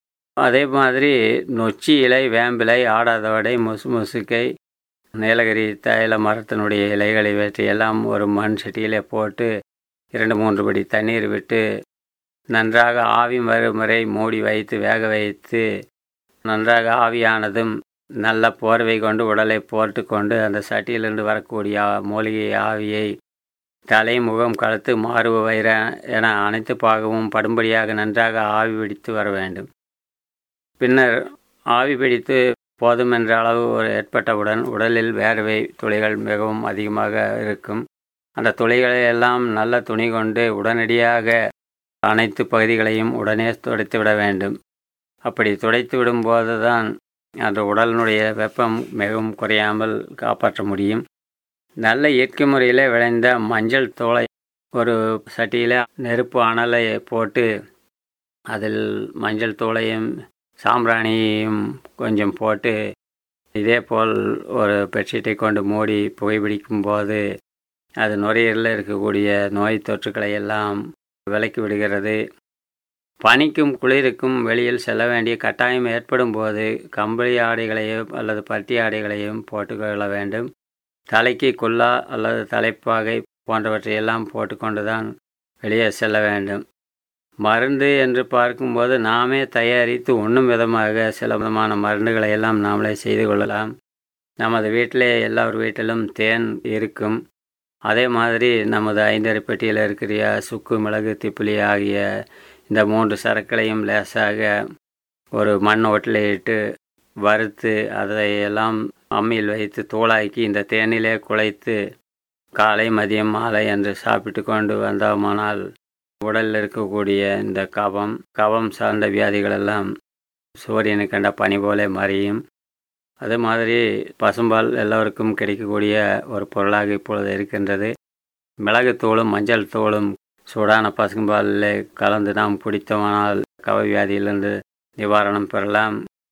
அதே மாதிரி நொச்சி இலை வேம்பிலை ஆடாதவடை முசு முசுக்கை நீலகிரி தைல மரத்தினுடைய இலைகளை வெற்றி எல்லாம் ஒரு மண் சட்டியிலே போட்டு இரண்டு மூன்று படி தண்ணீர் விட்டு நன்றாக ஆவி வரும் வரை மூடி வைத்து வேக வைத்து நன்றாக ஆவியானதும் நல்ல போர்வை கொண்டு உடலை போர்த்து கொண்டு அந்த சட்டியிலிருந்து வரக்கூடிய மூலிகை ஆவியை தலை முகம் கழுத்து மார்பு வயிற என அனைத்து பாகமும் படும்படியாக நன்றாக ஆவி பிடித்து வர வேண்டும் பின்னர் ஆவி பிடித்து போதும் என்ற அளவு ஒரு ஏற்பட்டவுடன் உடலில் வேர்வை துளிகள் மிகவும் அதிகமாக இருக்கும் அந்த துளிகளை எல்லாம் நல்ல துணி கொண்டு உடனடியாக அனைத்து பகுதிகளையும் உடனே துடைத்து விட வேண்டும் அப்படி துடைத்து விடும்போது தான் அந்த உடலினுடைய வெப்பம் மிகவும் குறையாமல் காப்பாற்ற முடியும் நல்ல இயற்கை முறையில் விளைந்த மஞ்சள் தோலை ஒரு சட்டியில் நெருப்பு அனலை போட்டு அதில் மஞ்சள் தூளையும் சாம்பிராணியும் கொஞ்சம் போட்டு இதே போல் ஒரு பெட்ஷீட்டை கொண்டு மூடி புகைப்பிடிக்கும் போது அது நுரையீரலில் இருக்கக்கூடிய நோய் தொற்றுக்களை எல்லாம் விலக்கி விடுகிறது பனிக்கும் குளிருக்கும் வெளியில் செல்ல வேண்டிய கட்டாயம் ஏற்படும் போது கம்பளி ஆடைகளையும் அல்லது பருத்தி ஆடைகளையும் போட்டுக்கொள்ள வேண்டும் தலைக்கு குல்லா அல்லது தலைப்பாகை போன்றவற்றையெல்லாம் போட்டுக்கொண்டு தான் வெளியே செல்ல வேண்டும் மருந்து என்று பார்க்கும்போது நாமே தயாரித்து உண்ணும் விதமாக சில விதமான மருந்துகளை எல்லாம் நாமளே செய்து கொள்ளலாம் நமது வீட்டிலே எல்லார் வீட்டிலும் தேன் இருக்கும் அதே மாதிரி நமது ஐந்தரை பெட்டியில் இருக்கிற சுக்கு மிளகு திப்பிலி ஆகிய இந்த மூன்று சரக்களையும் லேசாக ஒரு மண் ஓட்டில் இட்டு வறுத்து அதையெல்லாம் அம்மியில் வைத்து தூளாக்கி இந்த தேனிலே குழைத்து காலை மதியம் மாலை என்று சாப்பிட்டு கொண்டு வந்தோமானால் உடலில் இருக்கக்கூடிய இந்த கவம் கவம் சார்ந்த வியாதிகளெல்லாம் சூரியனை கண்ட பனி போல மறையும் அதே மாதிரி பசும்பால் எல்லோருக்கும் கிடைக்கக்கூடிய ஒரு பொருளாக இப்பொழுது இருக்கின்றது மிளகுத்தூளும் மஞ்சள் தூளும் சூடான பசும்பாலில் கலந்து நாம் குடித்தோமானால் கவ வியாதியிலிருந்து நிவாரணம் பெறலாம்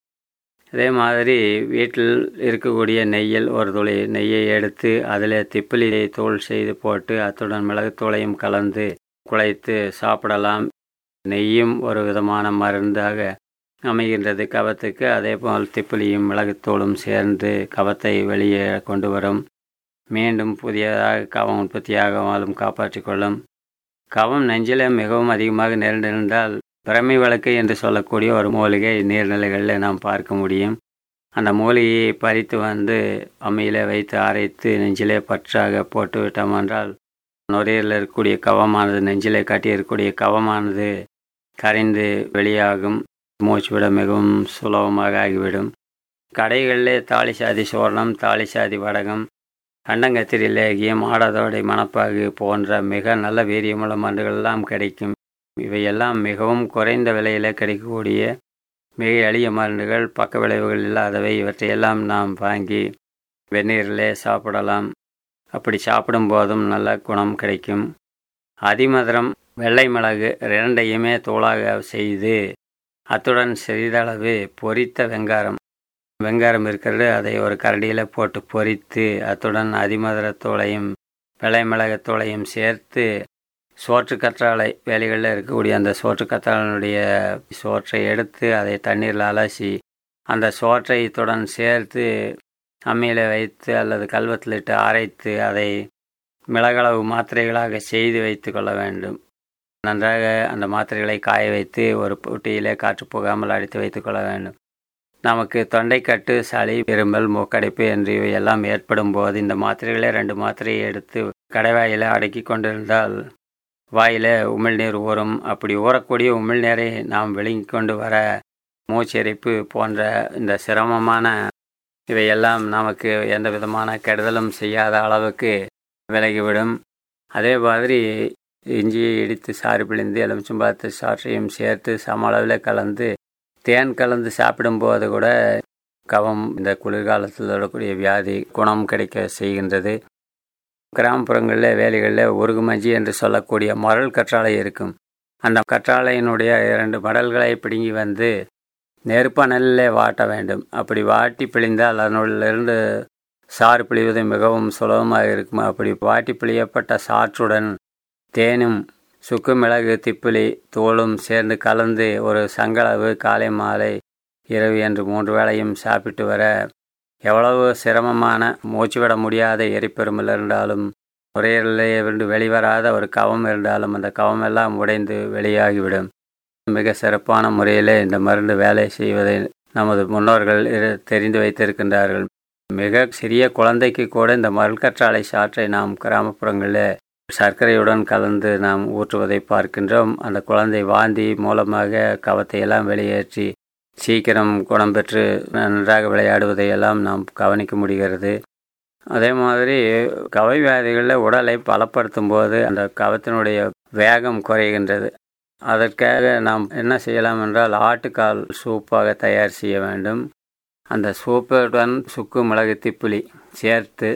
அதே மாதிரி வீட்டில் இருக்கக்கூடிய நெய்யில் ஒரு துளி நெய்யை எடுத்து அதில் திப்பிலி தூள் செய்து போட்டு அத்துடன் மிளகுத்தூளையும் கலந்து குழைத்து சாப்பிடலாம் நெய்யும் ஒரு விதமான மருந்தாக அமைகின்றது கவத்துக்கு அதே போல் திப்பிலியும் மிளகுத்தூளும் சேர்ந்து கவத்தை வெளியே கொண்டு வரும் மீண்டும் புதியதாக கவம் உற்பத்தியாகாமலும் காப்பாற்றிக் கொள்ளும் கவம் நெஞ்சில் மிகவும் அதிகமாக நேர்ந்திருந்தால் பிரமை விளக்கு என்று சொல்லக்கூடிய ஒரு மூலிகை நீர்நிலைகளில் நாம் பார்க்க முடியும் அந்த மூலிகையை பறித்து வந்து அம்மியில் வைத்து அரைத்து நெஞ்சிலே பற்றாக போட்டு விட்டோம் என்றால் நுரையில் இருக்கக்கூடிய கவமானது நெஞ்சிலே கட்டியிருக்கக்கூடிய கவமானது கரைந்து வெளியாகும் மூச்சு விட மிகவும் சுலபமாக ஆகிவிடும் கடைகளிலே தாலி சாதி சோரணம் தாலி சாதி வடகம் கண்டங்கத்திரி லேகியம் ஆடாதோடை மணப்பாகு போன்ற மிக நல்ல வீரியமுள்ள மருந்துகளெல்லாம் கிடைக்கும் இவையெல்லாம் மிகவும் குறைந்த விலையில் கிடைக்கக்கூடிய மிக எளிய மருந்துகள் பக்க விளைவுகள் இல்லாதவை இவற்றையெல்லாம் நாம் வாங்கி வெந்நீரிலே சாப்பிடலாம் அப்படி சாப்பிடும் போதும் நல்ல குணம் கிடைக்கும் அதிமதுரம் வெள்ளை மிளகு இரண்டையுமே தூளாக செய்து அத்துடன் சிறிதளவு பொரித்த வெங்காரம் வெங்காரம் இருக்கிறது அதை ஒரு கரடியில் போட்டு பொரித்து அத்துடன் அதிமதுரத்தூளையும் வெள்ளை மிளகத்தூளையும் சேர்த்து சோற்று கற்றாழை வேலைகளில் இருக்கக்கூடிய அந்த சோற்று கற்றாழையினுடைய சோற்றை எடுத்து அதை தண்ணீரில் அலசி அந்த சோற்றை இத்துடன் சேர்த்து அம்மியில் வைத்து அல்லது கல்வத்தில் இட்டு அரைத்து அதை மிளகளவு மாத்திரைகளாக செய்து வைத்து கொள்ள வேண்டும் நன்றாக அந்த மாத்திரைகளை காய வைத்து ஒரு புட்டியிலே காற்று போகாமல் அடித்து வைத்து கொள்ள வேண்டும் நமக்கு தொண்டைக்கட்டு சளி இருமல் மூக்கடைப்பு என்று இவையெல்லாம் ஏற்படும் போது இந்த மாத்திரைகளே ரெண்டு மாத்திரையை எடுத்து கடைவாயில் அடக்கி கொண்டிருந்தால் வாயில் உமிழ்நீர் ஊறும் அப்படி ஊறக்கூடிய உமிழ்நீரை நாம் விழுங்கி கொண்டு வர மூச்சரிப்பு போன்ற இந்த சிரமமான இவையெல்லாம் நமக்கு எந்த விதமான கெடுதலும் செய்யாத அளவுக்கு விலகிவிடும் அதே மாதிரி இஞ்சியை இடித்து சாறு பிழிந்து எலுமிச்சம்பழத்து சாற்றையும் சேர்த்து சம அளவில் கலந்து தேன் கலந்து சாப்பிடும்போது கூட கவம் இந்த குளிர்காலத்தில் வரக்கூடிய வியாதி குணம் கிடைக்க செய்கின்றது கிராமப்புறங்களில் வேலைகளில் உருகு மஞ்சி என்று சொல்லக்கூடிய மரல் கற்றாழை இருக்கும் அந்த கற்றாழையினுடைய இரண்டு மடல்களை பிடுங்கி வந்து நெருப்பணலில் வாட்ட வேண்டும் அப்படி வாட்டி பிழிந்தால் அதனுள்ளிருந்து சாறு பிழிவது மிகவும் சுலபமாக இருக்கும் அப்படி வாட்டி பிழியப்பட்ட சாற்றுடன் தேனும் சுக்கு மிளகு திப்பிலி தோலும் சேர்ந்து கலந்து ஒரு சங்களவு காலை மாலை இரவு என்று மூன்று வேளையும் சாப்பிட்டு வர எவ்வளவு சிரமமான மூச்சு விட முடியாத எரிப்பெருமல் இருந்தாலும் நுரையீரலே இருந்து வெளிவராத ஒரு கவம் இருந்தாலும் அந்த கவம் எல்லாம் உடைந்து வெளியாகிவிடும் மிக சிறப்பான முறையிலே இந்த மருந்து வேலை செய்வதை நமது முன்னோர்கள் தெரிந்து வைத்திருக்கின்றார்கள் மிக சிறிய குழந்தைக்கு கூட இந்த மருள்கற்றாழை சாற்றை நாம் கிராமப்புறங்களில் சர்க்கரையுடன் கலந்து நாம் ஊற்றுவதை பார்க்கின்றோம் அந்த குழந்தை வாந்தி மூலமாக கவத்தை எல்லாம் வெளியேற்றி சீக்கிரம் குணம் பெற்று நன்றாக விளையாடுவதையெல்லாம் நாம் கவனிக்க முடிகிறது அதே மாதிரி கவை வியாதிகளில் உடலை பலப்படுத்தும் போது அந்த கவத்தினுடைய வேகம் குறைகின்றது அதற்காக நாம் என்ன செய்யலாம் என்றால் ஆட்டுக்கால் சூப்பாக தயார் செய்ய வேண்டும் அந்த சூப்புடன் சுக்கு மிளகு திப்புளி சேர்த்து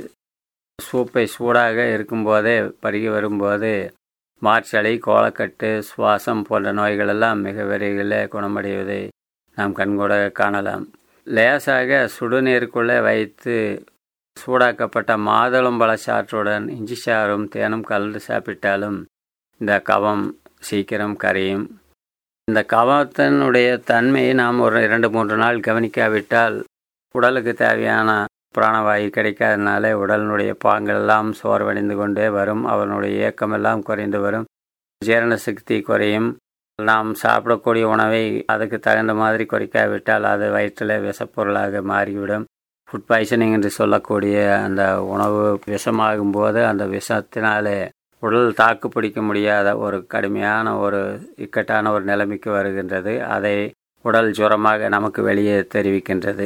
சூப்பை சூடாக இருக்கும்போதே பருகி வரும்போது மார்ச்சளி கோலக்கட்டு சுவாசம் போன்ற நோய்களெல்லாம் மிக விரைவில் குணமடைவதை நாம் கண்கூட காணலாம் லேசாக சுடுநீருக்குள்ளே வைத்து சூடாக்கப்பட்ட மாதுளம்பழ சாற்றுடன் இஞ்சி சாறும் தேனும் கலந்து சாப்பிட்டாலும் இந்த கவம் சீக்கிரம் கரையும் இந்த கவத்தினுடைய தன்மையை நாம் ஒரு இரண்டு மூன்று நாள் கவனிக்காவிட்டால் உடலுக்கு தேவையான பிராணவாயு கிடைக்காதனால உடலினுடைய பாங்கெல்லாம் சோர்வடைந்து கொண்டே வரும் அவனுடைய இயக்கமெல்லாம் குறைந்து வரும் ஜீரண சக்தி குறையும் நாம் சாப்பிடக்கூடிய உணவை அதுக்கு தகுந்த மாதிரி குறைக்காவிட்டால் அது வயிற்றில் விஷப்பொருளாக மாறிவிடும் ஃபுட் பாய்சனிங் என்று சொல்லக்கூடிய அந்த உணவு விஷமாகும் போது அந்த விஷத்தினாலே உடல் தாக்கு பிடிக்க முடியாத ஒரு கடுமையான ஒரு இக்கட்டான ஒரு நிலைமைக்கு வருகின்றது அதை உடல் ஜுரமாக நமக்கு வெளியே தெரிவிக்கின்றது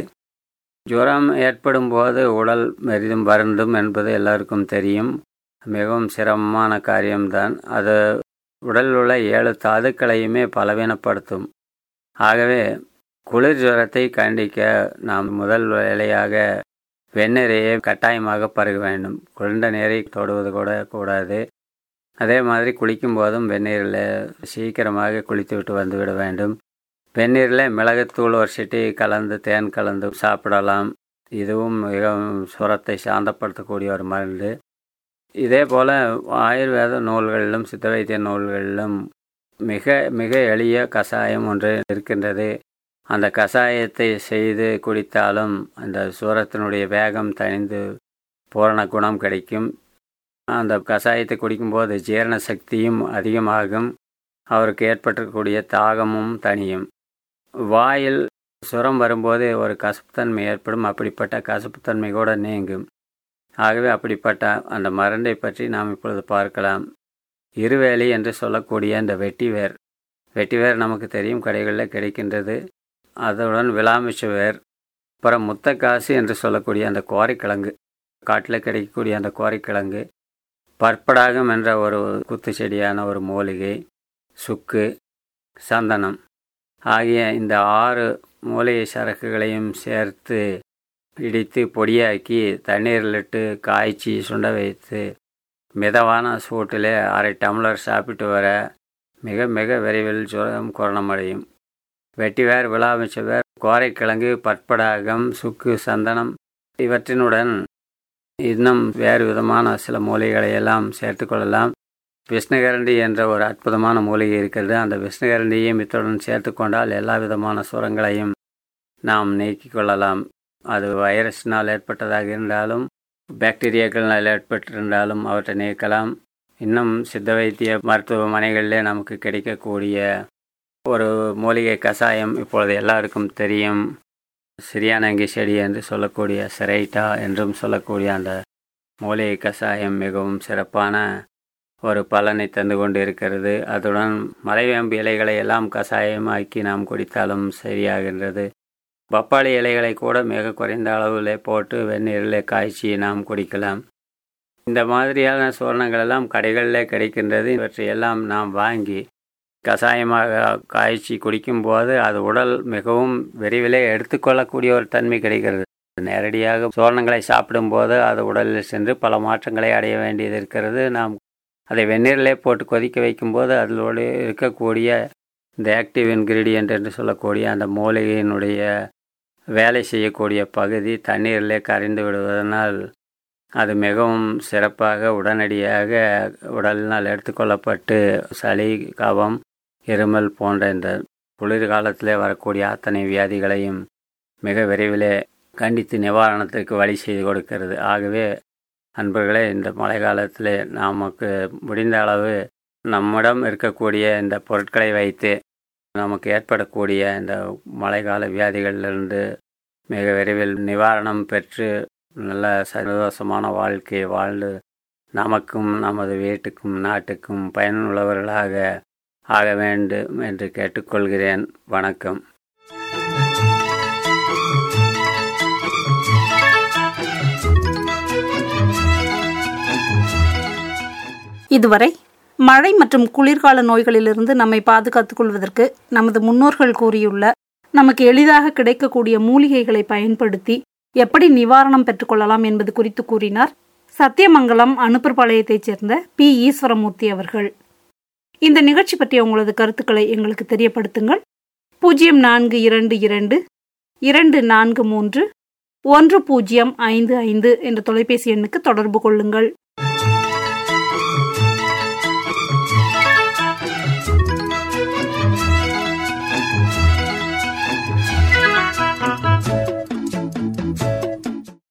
ஜுரம் ஏற்படும் போது உடல் மெரிதும் வருந்தும் என்பது எல்லாருக்கும் தெரியும் மிகவும் சிரமமான காரியம்தான் அது உடலில் உள்ள ஏழு தாதுக்களையுமே பலவீனப்படுத்தும் ஆகவே குளிர் ஜுரத்தை கண்டிக்க நாம் முதல் வேலையாக வெந்நீரையே கட்டாயமாக பருக வேண்டும் குளிர்ந்த நீரை தொடுவது கூட கூடாது அதே மாதிரி குளிக்கும் போதும் வெந்நீரில் சீக்கிரமாக குளித்து விட்டு வந்துவிட வேண்டும் வெந்நீரில் மிளகுத்தூள் ஒரு சிட்டி கலந்து தேன் கலந்து சாப்பிடலாம் இதுவும் மிகவும் சுரத்தை சாந்தப்படுத்தக்கூடிய ஒரு மருந்து இதே போல் ஆயுர்வேத நூல்களிலும் சித்த வைத்திய நூல்களிலும் மிக மிக எளிய கஷாயம் ஒன்று இருக்கின்றது அந்த கஷாயத்தை செய்து குடித்தாலும் அந்த சூரத்தினுடைய வேகம் தணிந்து பூரண குணம் கிடைக்கும் அந்த கஷாயத்தை குடிக்கும்போது ஜீரண சக்தியும் அதிகமாகும் அவருக்கு ஏற்பட்டிருக்கக்கூடிய தாகமும் தனியும் வாயில் சுரம் வரும்போது ஒரு கசப்புத்தன்மை ஏற்படும் அப்படிப்பட்ட கசப்புத்தன்மை கூட நீங்கும் ஆகவே அப்படிப்பட்ட அந்த மருந்தை பற்றி நாம் இப்பொழுது பார்க்கலாம் இருவேலி என்று சொல்லக்கூடிய இந்த வெட்டிவேர் வெட்டிவேர் நமக்கு தெரியும் கடைகளில் கிடைக்கின்றது அதுடன் விளாமிச்ச வேர் அப்புறம் முத்தக்காசு என்று சொல்லக்கூடிய அந்த கோரைக்கிழங்கு காட்டில் கிடைக்கக்கூடிய அந்த கோரைக்கிழங்கு பற்படாகம் என்ற ஒரு குத்து செடியான ஒரு மூலிகை சுக்கு சந்தனம் ஆகிய இந்த ஆறு மூலிகை சரக்குகளையும் சேர்த்து இடித்து பொடியாக்கி தண்ணீரில் இட்டு காய்ச்சி சுண்ட வைத்து மிதவான சூட்டில் அரை டம்ளர் சாப்பிட்டு வர மிக மிக விரைவில் ஜுரம் குரணமடையும் வெட்டிவேர் விழாமிச்சவேர் கோரைக்கிழங்கு பற்படாகம் சுக்கு சந்தனம் இவற்றினுடன் இன்னும் வேறு விதமான சில மூலிகைகளை எல்லாம் சேர்த்து கொள்ளலாம் விஷ்ணுகரண்டி என்ற ஒரு அற்புதமான மூலிகை இருக்கிறது அந்த விஷ்ணுகரண்டியையும் இத்துடன் சேர்த்து கொண்டால் எல்லா விதமான சுரங்களையும் நாம் நீக்கிக் கொள்ளலாம் அது வைரஸினால் ஏற்பட்டதாக இருந்தாலும் பாக்டீரியாக்கள்னால் ஏற்பட்டிருந்தாலும் அவற்றை நீக்கலாம் இன்னும் சித்த வைத்திய மருத்துவமனைகளிலே நமக்கு கிடைக்கக்கூடிய ஒரு மூலிகை கஷாயம் இப்பொழுது எல்லாருக்கும் தெரியும் சிறியானங்கி செடி என்று சொல்லக்கூடிய செரைட்டா என்றும் சொல்லக்கூடிய அந்த மூலிகை கஷாயம் மிகவும் சிறப்பான ஒரு பலனை தந்து கொண்டு இருக்கிறது அதுடன் மலைவேம்பு இலைகளை எல்லாம் கஷாயமாக்கி நாம் குடித்தாலும் சரியாகின்றது பப்பாளி இலைகளை கூட மிக குறைந்த அளவில் போட்டு வெந்நீரில் காய்ச்சி நாம் குடிக்கலாம் இந்த மாதிரியான சூரணங்கள் எல்லாம் கடைகளில் கிடைக்கின்றது இவற்றையெல்லாம் நாம் வாங்கி கஷாயமாக காய்ச்சி குடிக்கும்போது அது உடல் மிகவும் விரைவிலே எடுத்துக்கொள்ளக்கூடிய ஒரு தன்மை கிடைக்கிறது நேரடியாக சோரணங்களை சாப்பிடும்போது அது உடலில் சென்று பல மாற்றங்களை அடைய வேண்டியது இருக்கிறது நாம் அதை வெந்நீரிலே போட்டு கொதிக்க வைக்கும்போது அதிலோடு இருக்கக்கூடிய இந்த ஆக்டிவ் இன்க்ரீடியன்ட் என்று சொல்லக்கூடிய அந்த மூலிகையினுடைய வேலை செய்யக்கூடிய பகுதி தண்ணீரிலே கரைந்து விடுவதனால் அது மிகவும் சிறப்பாக உடனடியாக உடலினால் எடுத்துக்கொள்ளப்பட்டு சளி கவம் இருமல் போன்ற இந்த குளிர்காலத்திலே வரக்கூடிய அத்தனை வியாதிகளையும் மிக விரைவிலே கண்டித்து நிவாரணத்திற்கு வழி செய்து கொடுக்கிறது ஆகவே அன்பர்களே இந்த மழை காலத்தில் நமக்கு முடிந்த அளவு நம்மிடம் இருக்கக்கூடிய இந்த பொருட்களை வைத்து நமக்கு ஏற்படக்கூடிய இந்த மழைக்கால வியாதிகளிலிருந்து மிக விரைவில் நிவாரணம் பெற்று நல்ல சந்தோஷமான வாழ்க்கையை வாழ்ந்து நமக்கும் நமது வீட்டுக்கும் நாட்டுக்கும் பயனுள்ளவர்களாக ஆக வேண்டும் என்று கேட்டுக்கொள்கிறேன் வணக்கம் இதுவரை மழை மற்றும் குளிர்கால நோய்களிலிருந்து நம்மை பாதுகாத்துக் கொள்வதற்கு நமது முன்னோர்கள் கூறியுள்ள நமக்கு எளிதாக கிடைக்கக்கூடிய மூலிகைகளை பயன்படுத்தி எப்படி நிவாரணம் பெற்றுக்கொள்ளலாம் என்பது குறித்து கூறினார் சத்தியமங்கலம் அனுப்பர்பாளையத்தைச் சேர்ந்த பி ஈஸ்வரமூர்த்தி அவர்கள் இந்த நிகழ்ச்சி பற்றிய உங்களது கருத்துக்களை எங்களுக்கு தெரியப்படுத்துங்கள் பூஜ்ஜியம் நான்கு இரண்டு இரண்டு இரண்டு நான்கு மூன்று ஒன்று பூஜ்ஜியம் ஐந்து ஐந்து என்ற தொலைபேசி எண்ணுக்கு தொடர்பு கொள்ளுங்கள்